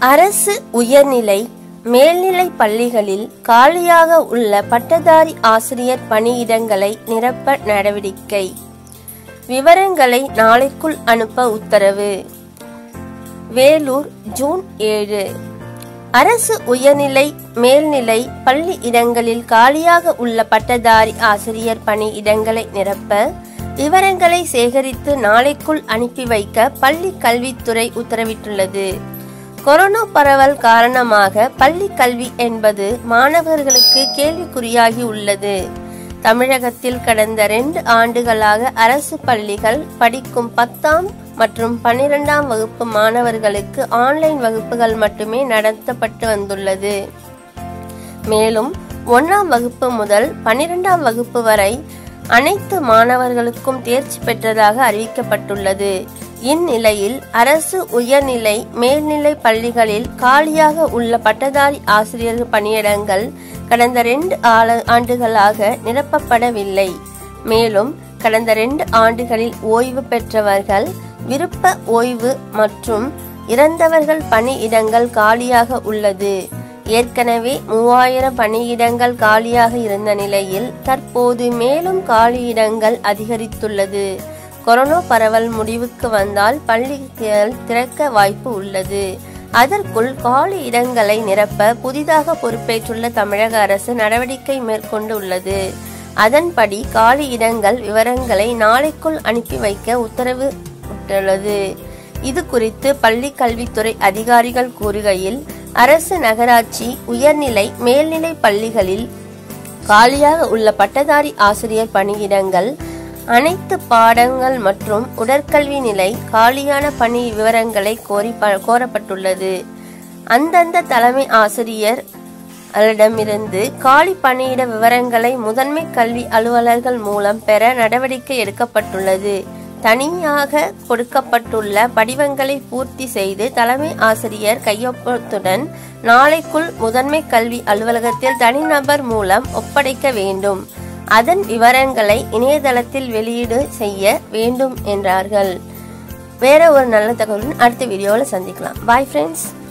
அரசு உயர்நிலை மேல்நிலை பள்ளிகளில் காலியாக உள்ள பட்டதாரி ஆசிரியர் பணியிடங்களை நிரப்ப நடவடிக்கை விவரங்களை நாளைக்குள் அனுப்ப உத்தரவு வேலூர் ஜூன் ஏழு அரசு உயர்நிலை மேல்நிலை பள்ளி இடங்களில் காலியாக உள்ள பட்டதாரி ஆசிரியர் பணி இடங்களை நிரப்ப விவரங்களை சேகரித்து நாளைக்குள் அனுப்பி வைக்க பள்ளி கல்வித்துறை உத்தரவிட்டுள்ளது கொரோனா பரவல் காரணமாக பள்ளி கல்வி என்பது மாணவர்களுக்கு கேள்விக்குறியாகி உள்ளது தமிழகத்தில் கடந்த ரெண்டு ஆண்டுகளாக அரசு பள்ளிகள் படிக்கும் பத்தாம் மற்றும் பன்னிரெண்டாம் வகுப்பு மாணவர்களுக்கு ஆன்லைன் வகுப்புகள் மட்டுமே நடத்தப்பட்டு வந்துள்ளது மேலும் ஒன்றாம் வகுப்பு முதல் பன்னிரெண்டாம் வகுப்பு வரை அனைத்து மாணவர்களுக்கும் தேர்ச்சி பெற்றதாக அறிவிக்கப்பட்டுள்ளது இந்நிலையில் அரசு உயர்நிலை மேல்நிலை பள்ளிகளில் காலியாக உள்ள பட்டதாரி ஆசிரியர் பணியிடங்கள் கடந்த ரெண்டு ஆண்டுகளாக நிரப்பப்படவில்லை மேலும் கடந்த ரெண்டு ஆண்டுகளில் ஓய்வு பெற்றவர்கள் விருப்ப ஓய்வு மற்றும் இறந்தவர்கள் பணியிடங்கள் காலியாக உள்ளது ஏற்கனவே மூவாயிரம் பணியிடங்கள் காலியாக இருந்த நிலையில் தற்போது மேலும் காலியிடங்கள் அதிகரித்துள்ளது கொரோனா பரவல் முடிவுக்கு வந்தால் பள்ளிகள் திறக்க வாய்ப்பு உள்ளது அதற்குள் காலி இடங்களை நிரப்ப புதிதாக பொறுப்பேற்றுள்ள தமிழக அரசு நடவடிக்கை மேற்கொண்டு உள்ளது அதன்படி காலி இடங்கள் விவரங்களை நாளைக்குள் அனுப்பி வைக்க உத்தரவு உள்ளது இது குறித்து பள்ளி கல்வித்துறை அதிகாரிகள் கூறுகையில் அரசு நகராட்சி உயர்நிலை மேல்நிலை பள்ளிகளில் காலியாக உள்ள பட்டதாரி ஆசிரியர் பணியிடங்கள் அனைத்து பாடங்கள் மற்றும் உடற்கல்வி நிலை காலியான பணி விவரங்களை கோரி கோரப்பட்டுள்ளது அந்தந்த தலைமை ஆசிரியர் ிடமிருந்து காலி பணியிட விவரங்களை முதன்மை கல்வி அலுவலர்கள் மூலம் பெற நடவடிக்கை எடுக்கப்பட்டுள்ளது தனியாக கொடுக்கப்பட்டுள்ள படிவங்களை பூர்த்தி செய்து தலைமை ஆசிரியர் கையொப்பத்துடன் நாளைக்குள் முதன்மை கல்வி அலுவலகத்தில் தனிநபர் மூலம் ஒப்படைக்க வேண்டும் அதன் விவரங்களை இணையதளத்தில் வெளியீடு செய்ய வேண்டும் என்றார்கள் வேற ஒரு நல்ல தகவலுடன் அடுத்த வீடியோவில் சந்திக்கலாம் பாய் ஃப்ரெண்ட்ஸ்